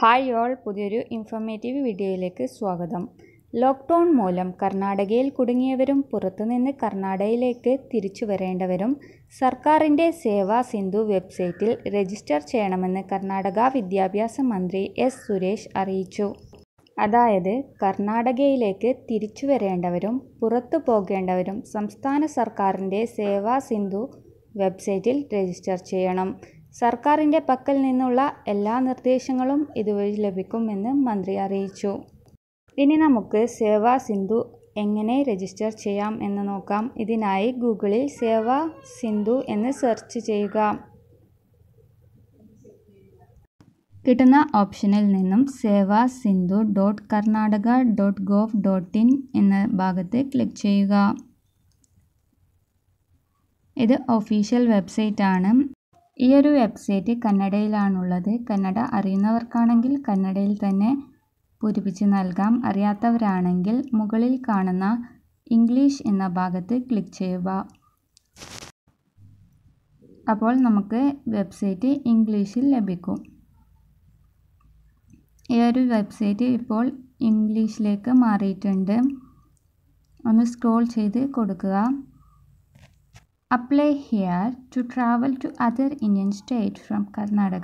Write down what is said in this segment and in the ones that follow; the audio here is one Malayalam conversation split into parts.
ഹായ് ഓൾ പുതിയൊരു ഇൻഫോർമേറ്റീവ് വീഡിയോയിലേക്ക് സ്വാഗതം ലോക്ക്ഡൗൺ മൂലം കർണാടകയിൽ കുടുങ്ങിയവരും പുറത്തുനിന്ന് കർണാടകയിലേക്ക് തിരിച്ചു വരേണ്ടവരും സർക്കാരിൻ്റെ സേവാ സിന്ധു വെബ്സൈറ്റിൽ രജിസ്റ്റർ ചെയ്യണമെന്ന് കർണാടക വിദ്യാഭ്യാസ മന്ത്രി എസ് സുരേഷ് അറിയിച്ചു അതായത് കർണാടകയിലേക്ക് തിരിച്ചു വരേണ്ടവരും പുറത്തു പോകേണ്ടവരും സംസ്ഥാന സർക്കാരിൻ്റെ സേവാ സിന്ധു വെബ്സൈറ്റിൽ രജിസ്റ്റർ ചെയ്യണം സർക്കാരിൻ്റെ പക്കൽ നിന്നുള്ള എല്ലാ നിർദ്ദേശങ്ങളും ഇതുവഴി ലഭിക്കുമെന്ന് മന്ത്രി അറിയിച്ചു ഇനി നമുക്ക് സേവാ സിന്ധു എങ്ങനെ രജിസ്റ്റർ ചെയ്യാം എന്ന് നോക്കാം ഇതിനായി ഗൂഗിളിൽ സേവാ സിന്ധു എന്ന് സെർച്ച് ചെയ്യുക കിട്ടുന്ന ഓപ്ഷനിൽ നിന്നും Seva Sindhu dot Karnataka dot gov dot in എന്ന ഭാഗത്ത് ക്ലിക്ക് ചെയ്യുക ഇത് ഒഫീഷ്യൽ വെബ്സൈറ്റ് ആണ് ഈ ഒരു വെബ്സൈറ്റ് കന്നഡയിലാണുള്ളത് കന്നഡ അറിയുന്നവർക്കാണെങ്കിൽ കന്നഡയിൽ തന്നെ പൂരിപ്പിച്ച് നൽകാം അറിയാത്തവരാണെങ്കിൽ മുകളിൽ കാണുന്ന ഇംഗ്ലീഷ് എന്ന ഭാഗത്ത് ക്ലിക്ക് ചെയ്യുക അപ്പോൾ നമുക്ക് വെബ്സൈറ്റ് ഇംഗ്ലീഷിൽ ലഭിക്കും ഈ ഒരു വെബ്സൈറ്റ് ഇപ്പോൾ ഇംഗ്ലീഷിലേക്ക് മാറിയിട്ടുണ്ട് ഒന്ന് സ്ക്രോൾ ചെയ്ത് കൊടുക്കുക apply here to travel to other Indian state from Karnataka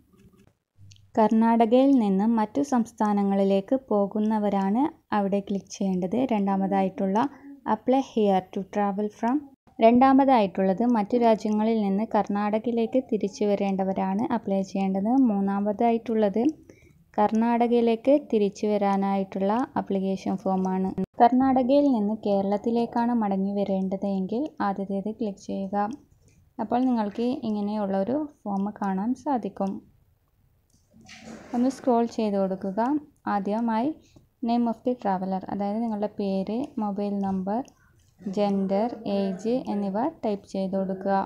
കർണാടകയിൽ നിന്ന് മറ്റു സംസ്ഥാനങ്ങളിലേക്ക് പോകുന്നവരാണ് അവിടെ ക്ലിക്ക് ചെയ്യേണ്ടത് രണ്ടാമതായിട്ടുള്ള apply here to travel from രണ്ടാമതായിട്ടുള്ളത് മറ്റു രാജ്യങ്ങളിൽ നിന്ന് കർണാടകയിലേക്ക് തിരിച്ചു വരേണ്ടവരാണ് അപ്ലൈ ചെയ്യേണ്ടത് മൂന്നാമതായിട്ടുള്ളത് കർണാടകയിലേക്ക് തിരിച്ചു വരാനായിട്ടുള്ള ആപ്ലിക്കേഷൻ ഫോമാണ് കർണാടകയിൽ നിന്ന് കേരളത്തിലേക്കാണ് മടങ്ങി വരേണ്ടത് എങ്കിൽ ആദ്യത്തേത് ക്ലിക്ക് ചെയ്യുക അപ്പോൾ നിങ്ങൾക്ക് ഇങ്ങനെയുള്ള ഒരു ഫോം കാണാൻ സാധിക്കും ഒന്ന് സ്ക്രോൾ ചെയ്ത് കൊടുക്കുക ആദ്യമായി നെയിം ഓഫ് ദി ട്രാവലർ അതായത് നിങ്ങളുടെ പേര് മൊബൈൽ നമ്പർ ജെൻഡർ ഏജ് എന്നിവ ടൈപ്പ് ചെയ്ത് കൊടുക്കുക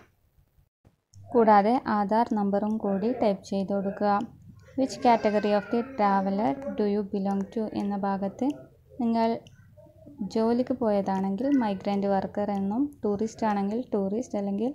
കൂടാതെ ആധാർ നമ്പറും കൂടി ടൈപ്പ് ചെയ്ത് കൊടുക്കുക which category of the traveller do you belong to എന്ന ഭാഗത്ത് നിങ്ങൾ ജോലിക്ക് പോയതാണെങ്കിൽ മൈഗ്രൻ്റ് വർക്കർ എന്നും ടൂറിസ്റ്റ് ആണെങ്കിൽ ടൂറിസ്റ്റ് അല്ലെങ്കിൽ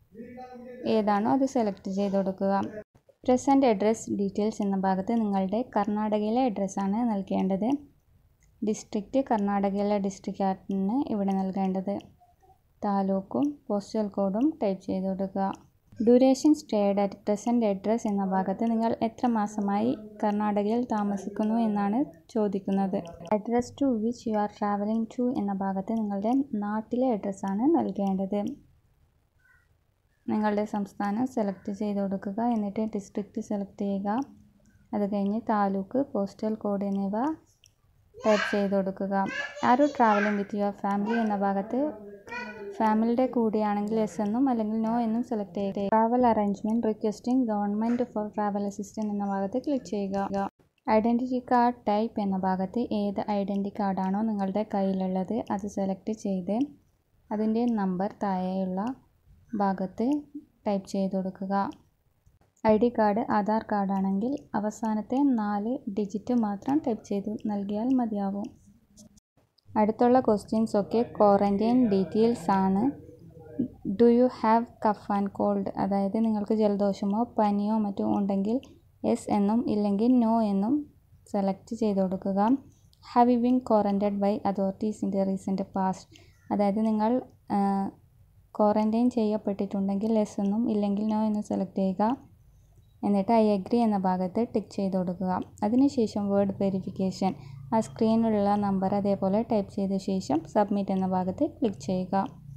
ഏതാണോ അത് സെലക്ട് ചെയ്ത് കൊടുക്കുക പ്രസൻറ്റ് അഡ്രസ് ഡീറ്റെയിൽസ് എന്ന ഭാഗത്ത് നിങ്ങളുടെ കർണാടകയിലെ അഡ്രസ്സാണ് നൽകേണ്ടത് ഡിസ്ട്രിക്റ്റ് കർണാടകയിലെ ഡിസ്ട്രിക്റ്റാണ് ഇവിടെ നൽകേണ്ടത് താലൂക്കും പോസ്റ്റൽ കോഡും ടൈപ്പ് ചെയ്ത് കൊടുക്കുക duration stayed at present address എന്ന ഭാഗത്ത് നിങ്ങൾ എത്ര മാസമായി കർണാടകയിൽ താമസിക്കുന്നു എന്നാണ് ചോദിക്കുന്നത് address to which you are travelling to എന്ന ഭാഗത്ത് നിങ്ങളുടെ നാട്ടിലെ അഡ്രസ്സാണ് നൽകേണ്ടത് നിങ്ങളുടെ സംസ്ഥാനം സെലക്ട് ചെയ്ത് കൊടുക്കുക എന്നിട്ട് ഡിസ്ട്രിക്റ്റ് സെലക്ട് ചെയ്യുക അത് കഴിഞ്ഞ് താലൂക്ക് പോസ്റ്റൽ കോഡ് എന്നിവ ടൈപ്പ് ചെയ്ത് കൊടുക്കുക are you travelling with your family എന്ന ഭാഗത്ത് ഫാമിലിയുടെ കൂടെയാണെങ്കിൽ എസ് എന്നും അല്ലെങ്കിൽ നോ എന്നും സെലക്ട് ചെയ്യുക travel arrangement requesting government for travel assistant എന്ന ഭാഗത്ത് ക്ലിക്ക് ചെയ്യുക ഐഡൻറ്റിറ്റി കാർഡ് ടൈപ്പ് എന്ന ഭാഗത്ത് ഏത് ഐഡൻറ്റി കാർഡാണോ നിങ്ങളുടെ കയ്യിലുള്ളത് അത് സെലക്ട് ചെയ്ത് അതിൻ്റെ നമ്പർ താഴെയുള്ള ഭാഗത്ത് ടൈപ്പ് ചെയ്ത് കൊടുക്കുക ഐ ഡി കാർഡ് ആധാർ കാർഡാണെങ്കിൽ അവസാനത്തെ നാല് ഡിജിറ്റ് മാത്രം ടൈപ്പ് ചെയ്ത് നൽകിയാൽ മതിയാവും അടുത്തുള്ള ക്വസ്റ്റ്യൻസ് ഒക്കെ ക്വാറൻറ്റൈൻ ഡീറ്റെയിൽസ് ആണ് do you have cough and cold അതായത് നിങ്ങൾക്ക് ജലദോഷമോ പനിയോ മറ്റോ ഉണ്ടെങ്കിൽ എസ് എന്നും ഇല്ലെങ്കിൽ നോ എന്നും സെലക്ട് ചെയ്ത് കൊടുക്കുക have you been quarantined by authorities in the recent past അതായത് നിങ്ങൾ ക്വാറൻറ്റൈൻ ചെയ്യപ്പെട്ടിട്ടുണ്ടെങ്കിൽ എസ് എന്നും ഇല്ലെങ്കിൽ നോ എന്നും സെലക്ട് ചെയ്യുക എന്നിട്ട് ഐ അഗ്രി എന്ന ഭാഗത്ത് ടിക്ക് ചെയ്ത് കൊടുക്കുക അതിനുശേഷം വേർഡ് വെരിഫിക്കേഷൻ ആ സ്ക്രീനിലുള്ള നമ്പർ അതേപോലെ ടൈപ്പ് ചെയ്ത ശേഷം സബ്മിറ്റ് എന്ന ഭാഗത്ത് ക്ലിക്ക് ചെയ്യുക